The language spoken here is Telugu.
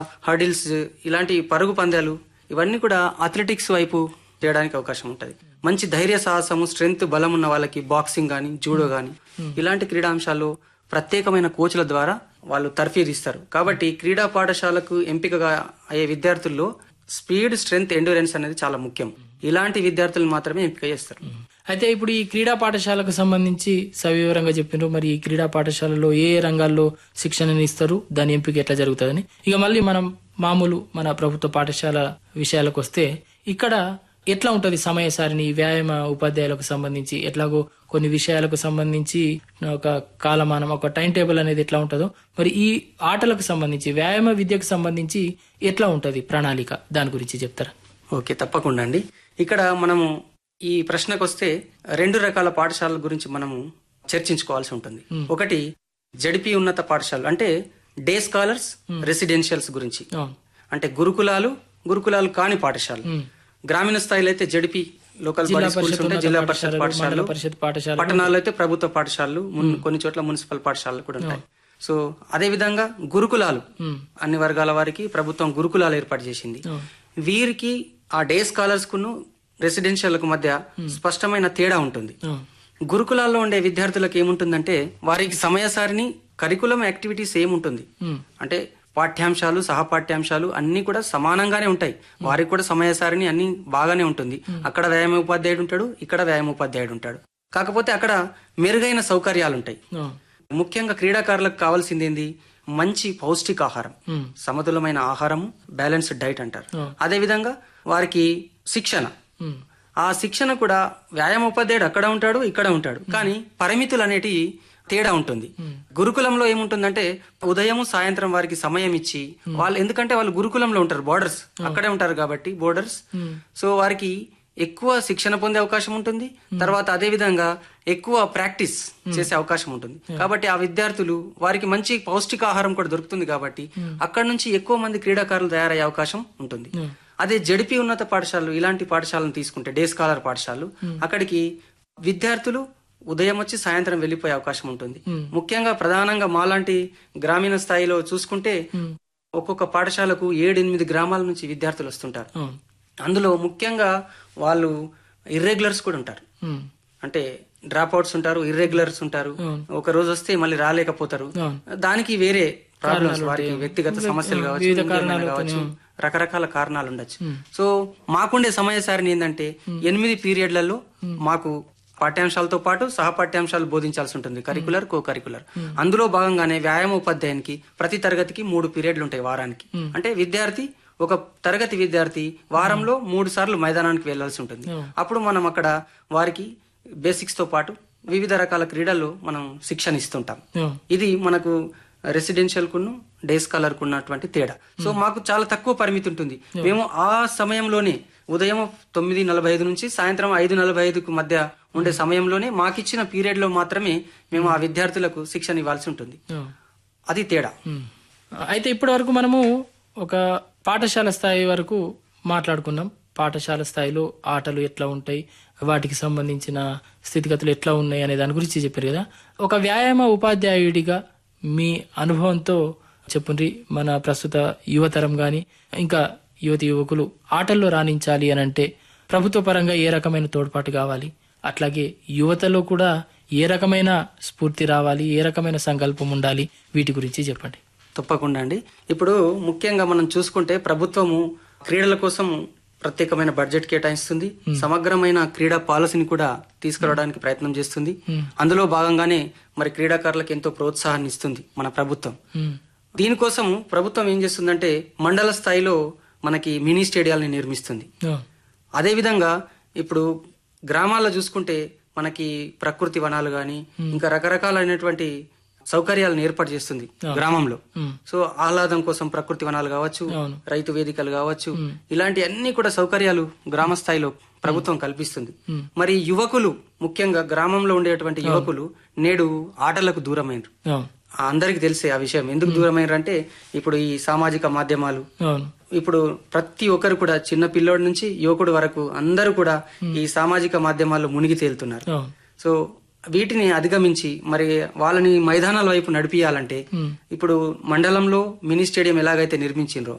హర్డిల్స్ ఇలాంటి పరుగు పందాలు ఇవన్నీ కూడా అథ్లెటిక్స్ వైపు చేయడానికి అవకాశం ఉంటుంది మంచి ధైర్య సాహసము స్ట్రెంగ్త్ బలం ఉన్న వాళ్ళకి బాక్సింగ్ కానీ జూడో కానీ ఇలాంటి క్రీడాంశాల్లో ప్రత్యేకమైన కోచ్ల ద్వారా వాళ్ళు తర్ఫీదిస్తారు కాబట్టి క్రీడా పాఠశాలకు ఎంపికగా అయ్యే విద్యార్థుల్లో స్పీడ్ స్ట్రెంగ్త్ ఎండూరెన్స్ అనేది చాలా ముఖ్యం ఇలాంటి విద్యార్థులు మాత్రమే ఎంపిక చేస్తారు అయితే ఇప్పుడు ఈ క్రీడా పాఠశాలకు సంబంధించి సవివరంగా చెప్పినారు మరి ఈ క్రీడా పాఠశాలలో ఏ ఏ రంగాల్లో శిక్షణని ఇస్తారు దాని ఎంపిక ఎట్లా జరుగుతుందని ఇక మళ్ళీ మనం మామూలు మన ప్రభుత్వ పాఠశాల విషయాలకు వస్తే ఇక్కడ ఎట్లా ఉంటది సమయ సారిని వ్యాయామ ఉపాధ్యాయులకు సంబంధించి ఎట్లాగో కొన్ని విషయాలకు సంబంధించి ఒక కాలమానం ఒక టైం టేబుల్ అనేది ఎట్లా ఉంటుందో మరి ఈ ఆటలకు సంబంధించి వ్యాయామ విద్యకు సంబంధించి ఎట్లా ఉంటది ప్రణాళిక దాని గురించి చెప్తారా ఓకే తప్పకుండా అండి ఇక్కడ మనము ఈ ప్రశ్నకు వస్తే రెండు రకాల పాఠశాలల గురించి మనము చర్చించుకోవాల్సి ఉంటుంది ఒకటి జడిపి ఉన్నత పాఠశాలలు అంటే డే స్కాలర్స్ రెసిడెన్షియల్స్ గురించి అవును అంటే గురుకులాలు గురుకులాలు కాని పాఠశాలలు ఉమ్. గ్రామీణ స్థాయిలో అయితే జడిపి లోకల్ జిల్లా బాడీ స్కూల్స్ పరిషత్ ఉంటాయి ఉన్నత జిల్లా పరిషత్ పాఠశాలలు, పాఠశాలలు మండల పరిషత్ పాఠశాలలు. పట్టణాల్లో అయితే ప్రభుత్వ పాఠశాలలు మున్- కొన్ని చోట్ల మున్సిపల్ పాఠశాలలు కూడా ఉంటాయి సో అదే విధంగా గురుకులాలు ఉమ్. అన్ని వర్గాల వారికి ప్రభుత్వం గురుకులాలు ఏర్పాటు చేసింది అవును. వీరికి ఆ డే స్కాలర్స్ కును రెసిడెన్షియల్కు మధ్య స్పష్టమైన తేడా ఉంటుంది అవును గురుకులాల్లో ఉండే విద్యార్థులకు ఏముంటుందంటే వారికి సమయసారిని కరికులం యాక్టివిటీస్ ఏముంటుంది ఉమ్. అంటే పాఠ్యాంశాలు సహపాఠ్యాంశాలు అన్ని కూడా సమానంగానే ఉంటాయి వారికి కూడా సమయసారిని అన్ని బాగానే ఉంటుంది అక్కడ వ్యాయామ ఉపాధ్యాయుడు ఉంటాడు ఇక్కడ వ్యాయామ ఉపాధ్యాయుడు ఉంటాడు కాకపోతే అక్కడ మెరుగైన సౌకర్యాలు ఉంటాయి అవును ముఖ్యంగా క్రీడాకారులకు కావాల్సింది ఏంది మంచి పౌష్టికాహారం ఉమ్. సమతులమైన ఆహారము బ్యాలెన్స్డ్ డైట్ అంటారు ఆ. అదే విధంగా వారికి శిక్షణ ఉమ్. ఆ శిక్షణ కూడా వ్యాయామ ఉపాధ్యాయుడు అక్కడ ఉంటాడు ఇక్కడ ఉంటాడు కానీ పరిమితులు అనేటివి తేడా ఉంటుంది గురుకులంలో ఏముంటుందంటే ఉదయం సాయంత్రం వారికి సమయం ఇచ్చి వాళ్ళు ఎందుకంటే వాళ్ళు గురుకులంలో ఉంటారు బోర్డర్స్ అక్కడే ఉంటారు కాబట్టి బోర్డర్స్ సో వారికి ఎక్కువ శిక్షణ పొందే అవకాశం ఉంటుంది తర్వాత అదే విధంగా ఎక్కువ ప్రాక్టీస్ చేసే అవకాశం ఉంటుంది కాబట్టి ఆ విద్యార్థులు వారికి మంచి పౌష్టికాహారం కూడా దొరుకుతుంది కాబట్టి అక్కడ నుంచి ఎక్కువ మంది క్రీడాకారులు తయారయ్యే అవకాశం ఉంటుంది అదే జడిపి ఉన్నత పాఠశాలలు ఇలాంటి పాఠశాలను తీసుకుంటే డే స్కాలర్ పాఠశాలలు అక్కడికి విద్యార్థులు ఉదయం వచ్చి సాయంత్రం వెళ్లిపోయే అవకాశం ఉంటుంది ముఖ్యంగా ప్రధానంగా మాలాంటి గ్రామీణ స్థాయిలో చూసుకుంటే ఒక్కొక్క పాఠశాలకు ఏడెనిమిది గ్రామాల నుంచి విద్యార్థులు వస్తుంటారు అవును అందులో ముఖ్యంగా వాళ్ళు ఇర్రెగ్యులర్స్ కూడా ఉంటారు ఉమ్. అంటే డ్రాప్ అవుట్స్ ఉంటారు ఇర్రెగ్యులర్స్ ఉంటారు ఒక రోజు వస్తే మళ్ళీ రాలేకపోతారు అవును. దానికి వేరే ప్రాబ్లమ్స్ వారికి వ్యక్తిగత సమస్యలు కావచ్చు వివిధ ఇంకేమైనా కారణాలతో కావచ్చు రకరకాల కారణాలు ఉండొచ్చు సో మాకుండే సమయ సారిని ఏంటంటే ఎనిమిది పీరియడ్లలో మాకు పాఠ్యాంశాలతో పాటు సహపాఠ్యాంశాలు బోధించాల్సి ఉంటుంది కరికులర్ కో కరికులర్ అందులో భాగంగానే వ్యాయామ ఉపాధ్యాయునికి ప్రతి తరగతికి మూడు పీరియడ్లు ఉంటాయి వారానికి అంటే విద్యార్థి ఒక తరగతి విద్యార్థి వారంలో మూడు సార్లు మైదానానికి వెళ్లాల్సి ఉంటుంది అప్పుడు మనం అక్కడ వారికి బేసిక్స్ తో పాటు వివిధ రకాల క్రీడల్లో మనం శిక్షణ ఇస్తుంటాం అవును ఇది మనకు రెసిడెన్షియల్ కును డే స్కాలర్ కు ఉన్నటువంటి తేడా సో మాకు చాలా తక్కువ పరిమితి ఉంటుంది మేము ఆ సమయంలోనే ఉదయం తొమ్మిది నలభై ఐదు నుంచి సాయంత్రం ఐదు నలభై ఐదుకు మధ్య ఉండే సమయంలోనే మాకిచ్చిన పీరియడ్ లో మాత్రమే మేము ఆ విద్యార్థులకు శిక్షణ ఇవ్వాల్సి ఉంటుంది అవును అది తేడా ఉమ్. అయితే ఇప్పటి వరకు మనము ఒక పాఠశాల స్థాయి వరకు మాట్లాడుకున్నాం పాఠశాల స్థాయిలో ఆటలు ఎట్లా ఉంటాయి వాటికి సంబంధించిన స్థితిగతులు ఎట్లా ఉన్నాయి అనే దాని గురించి చెప్పారు కదా ఒక వ్యాయామ ఉపాధ్యాయుడిగా మీ అనుభవంతో చెప్పుండ్రి మన ప్రస్తుత యువతరం గాని ఇంకా యువతి యువకులు ఆటల్లో రాణించాలి అని అంటే ప్రభుత్వ పరంగా ఏ రకమైన తోడ్పాటు కావాలి అట్లాగే యువతలో కూడా ఏ రకమైన స్ఫూర్తి రావాలి ఏ రకమైన సంకల్పం ఉండాలి వీటి గురించి చెప్పండి తప్పకుండా అండి ఇప్పుడు ముఖ్యంగా మనం చూసుకుంటే ప్రభుత్వము క్రీడల కోసం ప్రత్యేకమైన బడ్జెట్ కేటాయిస్తుంది సమగ్రమైన క్రీడా పాలసీని కూడా తీసుకురావడానికి ప్రయత్నం చేస్తుంది అందులో భాగంగానే మరి క్రీడాకారులకు ఎంతో ప్రోత్సాహాన్ని ఇస్తుంది మన ప్రభుత్వం ఉమ్, దీనికోసం ప్రభుత్వం ఏం చేస్తుందంటే మండల స్థాయిలో మనకి మినీ స్టేడియాలని నిర్మిస్తుంది ఆ, అదేవిధంగా ఇప్పుడు గ్రామాల్లో చూసుకుంటే మనకి ప్రకృతి వనాలు గాని ఇంకా రకరకాలైనటువంటి సౌకర్యాలను ఏర్పాటు చేస్తుంది గ్రామంలో ఉమ్, సో ఆహ్లాదం కోసం ప్రకృతి వనాలు కావచ్చు అవును. రైతు వేదికలు కావచ్చు ఇలాంటి అన్ని కూడా సౌకర్యాలు గ్రామ స్థాయిలో ప్రభుత్వం కల్పిస్తుంది ఉమ్. మరి యువకులు ముఖ్యంగా గ్రామంలో ఉండేటువంటి యువకులు నేడు ఆటలకు దూరమైనరు అవును అందరికి తెలిసే ఆ విషయం ఎందుకు దూరమైనరు అంటే ఇప్పుడు ఈ సామాజిక మాధ్యమాలు అవును ఇప్పుడు ప్రతి ఒక్కరు కూడా చిన్న పిల్లోడి నుంచి యువకుడు వరకు అందరూ కూడా ఈ సామాజిక మాధ్యమాల్లో మునిగి తేలుతున్నారు అవును సో వీటిని అధిగమించి మరి వాళ్ళని మైదానాల వైపు నడిపియాలంటే ఇప్పుడు మండలంలో మినీ స్టేడియం ఎలాగైతే నిర్మించిండ్రో